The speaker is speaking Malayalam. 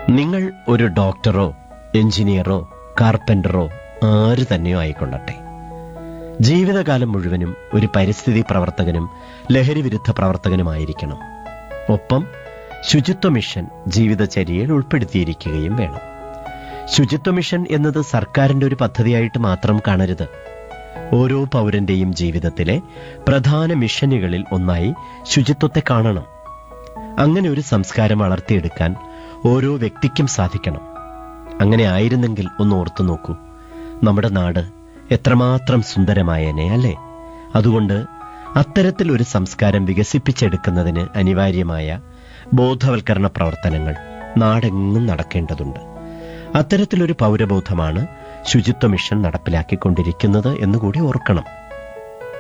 നിങ്ങൾ ഒരു ഡോക്ടറോ എഞ്ചിനീയറോ കാർപ്പന്ററോ ആര് തന്നെയോ ആയിക്കൊള്ളട്ടെ ജീവിതകാലം മുഴുവനും ഒരു പരിസ്ഥിതി പ്രവർത്തകനും ലഹരിവിരുദ്ധ പ്രവർത്തകനുമായിരിക്കണം ഒപ്പം ശുചിത്വ മിഷൻ ജീവിതചര്യയിൽ ഉൾപ്പെടുത്തിയിരിക്കുകയും വേണം ശുചിത്വ മിഷൻ എന്നത് സർക്കാരിന്റെ ഒരു പദ്ധതിയായിട്ട് മാത്രം കാണരുത് ഓരോ പൗരന്റെയും ജീവിതത്തിലെ പ്രധാന മിഷനുകളിൽ ഒന്നായി ശുചിത്വത്തെ കാണണം അങ്ങനെ ഒരു സംസ്കാരം വളർത്തിയെടുക്കാൻ ഓരോ വ്യക്തിക്കും സാധിക്കണം അങ്ങനെ ആയിരുന്നെങ്കിൽ ഒന്ന് ഓർത്തു നോക്കൂ നമ്മുടെ നാട് എത്രമാത്രം സുന്ദരമായേനെ അല്ലേ അതുകൊണ്ട് അത്തരത്തിൽ ഒരു സംസ്കാരം വികസിപ്പിച്ചെടുക്കുന്നതിന് അനിവാര്യമായ ബോധവൽക്കരണ പ്രവർത്തനങ്ങൾ നാടെങ്ങും നടക്കേണ്ടതുണ്ട് അത്തരത്തിലൊരു പൗരബോധമാണ് ശുചിത്വ മിഷൻ നടപ്പിലാക്കിക്കൊണ്ടിരിക്കുന്നത് എന്നുകൂടി ഓർക്കണം